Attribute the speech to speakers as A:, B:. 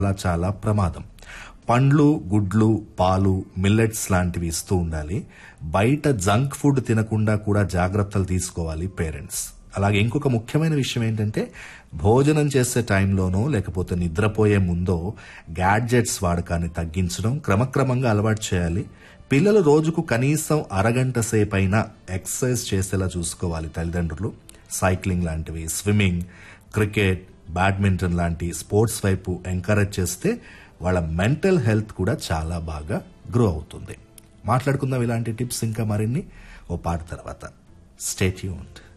A: చాలా చాలా ప్రమాదం పండ్లు గుడ్లు పాలు మిల్లెట్స్ లాంటివి ఇస్తూ ఉండాలి బయట జంక్ ఫుడ్ తినకుండా కూడా జాగ్రత్తలు తీసుకోవాలి పేరెంట్స్ అలాగే ఇంకొక ముఖ్యమైన విషయం ఏంటంటే భోజనం చేసే టైంలోనో లేకపోతే నిద్రపోయే ముందో గ్యాడ్జెట్స్ వాడకాన్ని తగ్గించడం క్రమక్రమంగా అలవాటు చేయాలి పిల్లలు రోజుకు కనీసం అరగంట సేపైనా ఎక్సర్సైజ్ చేసేలా చూసుకోవాలి తల్లిదండ్రులు సైక్లింగ్ లాంటివి స్విమ్మింగ్ క్రికెట్ బ్యాడ్మింటన్ లాంటి స్పోర్ట్స్ వైపు ఎంకరేజ్ చేస్తే వాళ్ళ మెంటల్ హెల్త్ కూడా చాలా బాగా గ్రో అవుతుంది మాట్లాడుకుందాం ఇలాంటి టిప్స్ ఇంకా మరిన్ని ఓ పాట తర్వాత స్టేట్యూన్డ్